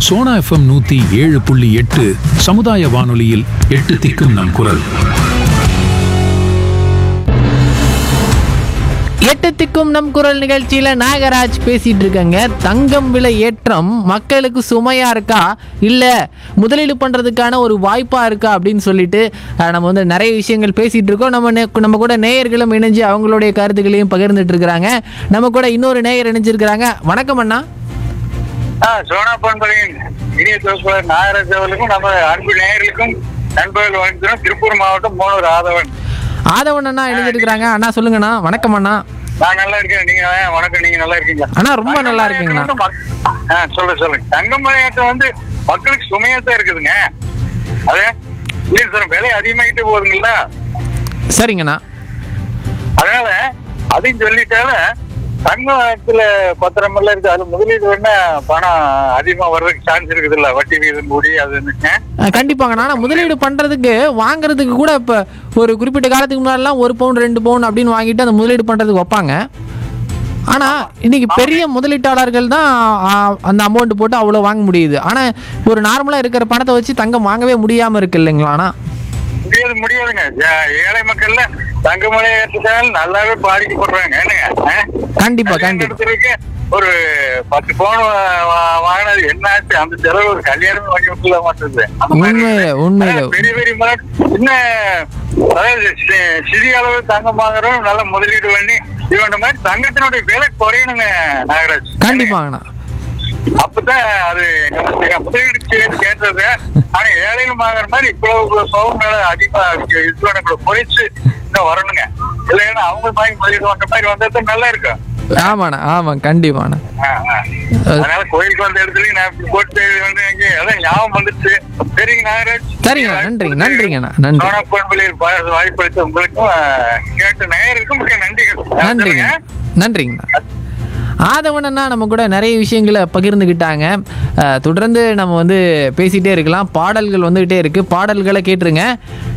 Sona FM நூத்தி ஏழு புள்ளி எட்டு சமுதாய வானொலியில் எட்டு திக்கும் நம் குரல் எட்டு திக்கும் நம் குரல் நிகழ்ச்சியில நாகராஜ் பேசிட்டு இருக்கங்க தங்கம் விலை ஏற்றம் மக்களுக்கு சுமையா இருக்கா இல்ல முதலீடு பண்றதுக்கான ஒரு வாய்ப்பா இருக்கா அப்படின்னு சொல்லிட்டு அஹ், நம்ம வந்து நிறைய விஷயங்கள் பேசிட்டு இருக்கோம் நம்ம நே- நம்ம கூட நேயர்களும் இணைஞ்சு அவங்களுடைய கருத்துக்களையும் பகிர்ந்துட்டு இருக்கிறாங்க நம்ம கூட இன்னொரு நேயர் இணைஞ்சிருக்கிறாங்க வணக்கம் அண்ணா ஆ, சோனா பண்பலையின் இனிய தொகுப்பாளர் நாகராஜ் அவர்களுக்கும் நம்ம அன்பு நேயர்களுக்கும் நண்பர்கள் வணக்கம் திருப்பூர் மாவட்டம் மூணூர் ஆதவன் ஆதவன் அண்ணா இணைஞ்சிருக்கிறாங்க அண்ணா சொல்லுங்கண்ணா வணக்கம் அண்ணா நான் நல்லா இருக்கேன் நீங்க ஆ, வணக்கம் நீங்க நல்லா இருக்கீங்களா அண்ணா ரொம்ப நல்லா இருக்குங்கண்ணா தங்கம் மலையேற்றம் வந்து மக்- ஆ, சொல்லுங்க சொல்லுங்க தங்கம் மலையேற்றம் வந்து மக்களுக்கு சுமையா தான் இருக்குதுங்க அது இல்லைங்க சார் விலை அதிகமாகிட்டு போகுதுங்களா சரிங்கண்ணா அதனால அதையும் சொல்லிட்டால தங்கத்துல பத்திரம் எல்லாம் இருக்கு அதுல முதலீடு வேணா பணம் அதிகமா வர்றதுக்கு சான்ஸ் இருக்குது இல்ல வட்டி வீதம் கூடி அது என்னங்க அஹ் கண்டிப்பாங்க ஆனால் முதலீடு பண்ணுறதுக்கு வாங்குறதுக்கு கூட இப்போ ஒரு குறிப்பிட்ட காலத்துக்கு முன்னாடிலாம் ஒரு பவுன் ரெண்டு பவுன் அப்படின்னு வாங்கிட்டு அந்த முதலீடு பண்ணுறதுக்கு வைப்பாங்க ஆனால் இன்னைக்கு பெரிய முதலீட்டாளர்கள் தான் ஆ, அந்த அமௌண்ட் போட்டு அவ்வளோ வாங்க முடியுது ஆனால் ஒரு நார்மலாக இருக்கிற பணத்தை வச்சு தங்கம் வாங்கவே முடியாமல் இருக்கு இல்லைங்களா ஆனால் முடியாது முடியாதுங்க ஏ- ஏழை மக்கள்ல தங்கமலை ஏற்றத்தால் நல்லாவே பாதிக்கப்படுறாங்க என்னங்க ஆ? கண்டிப்பா, கல்யாணம் கண்டிப்பா. நடத்துறதுக்கு ஒரு பத்து பவுன் வா- வா- வாங்கினது என்ன ஆச்சு அந்த செலவு ஒரு கல்யாணம் வாங்கி விட்டுல மாட்டேங்குது அந்த மாதிரி உண்மையிலே, இருக்கு. உண்மையிலே. அதான் பெரிய பெரிய மர இன்னும் அதாவது சி- சிறிய அளவு தங்கம் வாங்குறோம் நல்ல முதலீடு பண்ணி இது பண்ண மாதிரி தங்கத்தினுடைய விலை குறையணுங்க நாகராஜ் கண்டிப்பாங்கண்ணா அப்பதான் அது நமக்கு முதலீடு செய்து கேட்டது ஆனா ஏழைகள் வாங்குற மாதிரி இவ்வளவு பவுன் மேல அதிகமா இருக்கு. இது கூட குறைச்சு இன்னும் வரணுங்க இல்லைன்னா அவங்க வாங்கி முதலீடு பண்ற மாதிரி வந்தா தான் நல்லா இருக்கும் ஆமாண்ணா ஆமாம் கண்டிப்பாண்ணா ஆ, ஆ. அதனால கோயிலுக்கு வந்த இடத்துலயும் நான் இப்படி போட்டு வந்து இங்க அதான் ஞாபகம் வந்துச்சு சரிங்க நாகராஜ் சரிங்க, நன்றிங்க, நன்றிங்கண்ணா, நன்றி. சோனா பொன்பள்ளியில் வாய்ப்பளித்த உங்களுக்கும் ஆ, கேட்ட நேயருக்கும் மிக்க நன்றிகள் நன்றிங்க நன்றிங்கண்ணா ஆதவனண்ணா நம்ம கூட நிறைய விஷயங்களை பகிர்ந்துக்கிட்டாங்க அஹ், தொடர்ந்து நம்ம வந்து பேசிகிட்டே இருக்கலாம் பாடல்கள் வந்துக்கிட்டே இருக்குது பாடல்களை கேட்டுருங்க